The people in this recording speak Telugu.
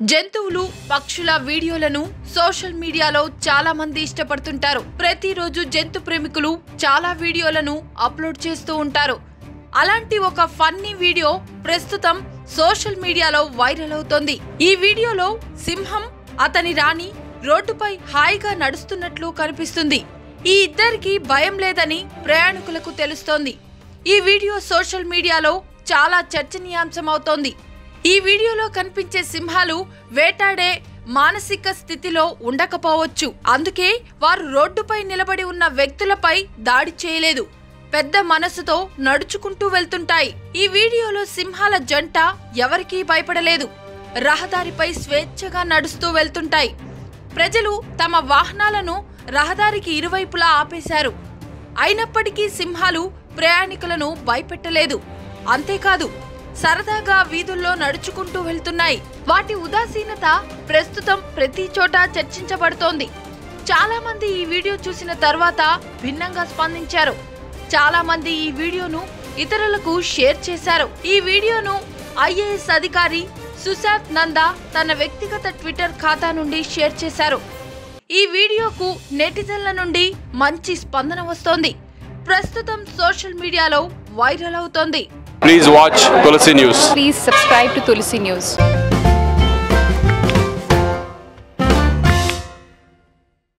జంతువులు పక్షుల వీడియోలను సోషల్ మీడియాలో చాలా మంది ఇష్టపడుతుంటారు ప్రతిరోజు జంతు ప్రేమికులు చాలా వీడియోలను అప్లోడ్ చేస్తూ ఉంటారు అలాంటి ఒక ఫన్నీ వీడియో ప్రస్తుతం సోషల్ మీడియాలో వైరల్ అవుతోంది ఈ వీడియోలో సింహం అతని రాణి రోడ్డుపై హాయిగా నడుస్తున్నట్లు కనిపిస్తుంది ఈ ఇద్దరికి భయం లేదని ప్రయాణికులకు తెలుస్తోంది ఈ వీడియో సోషల్ మీడియాలో చాలా చర్చనీయాంశమవుతోంది ఈ వీడియోలో కనిపించే సింహాలు వేటాడే మానసిక స్థితిలో ఉండకపోవచ్చు అందుకే వారు రోడ్డుపై నిలబడి ఉన్న వ్యక్తులపై దాడి చేయలేదు పెద్ద మనసుతో నడుచుకుంటూ వెళ్తుంటాయి ఈ వీడియోలో సింహాల జంట ఎవరికీ భయపడలేదు రహదారిపై స్వేచ్ఛగా నడుస్తూ వెళ్తుంటాయి ప్రజలు తమ వాహనాలను రహదారికి ఇరువైపులా ఆపేశారు అయినప్పటికీ సింహాలు ప్రయాణికులను భయపెట్టలేదు అంతేకాదు సరదాగా వీధుల్లో నడుచుకుంటూ వెళ్తున్నాయి వాటి ఉదాసీనత ప్రస్తుతం ప్రతి చోట చర్చించబడుతోంది చాలా మంది ఈ వీడియో చూసిన తర్వాత భిన్నంగా స్పందించారు చాలా మంది ఈ వీడియోను ఇతరులకు షేర్ చేశారు ఈ వీడియోను ఐఏఎస్ అధికారి సుశాంత్ నందా తన వ్యక్తిగత ట్విట్టర్ ఖాతా నుండి షేర్ చేశారు ఈ వీడియోకు నెటిజన్ల నుండి మంచి స్పందన వస్తోంది ప్రస్తుతం సోషల్ మీడియాలో వైరల్ అవుతోంది Please watch Tulsi News. Please subscribe to Tulsi News.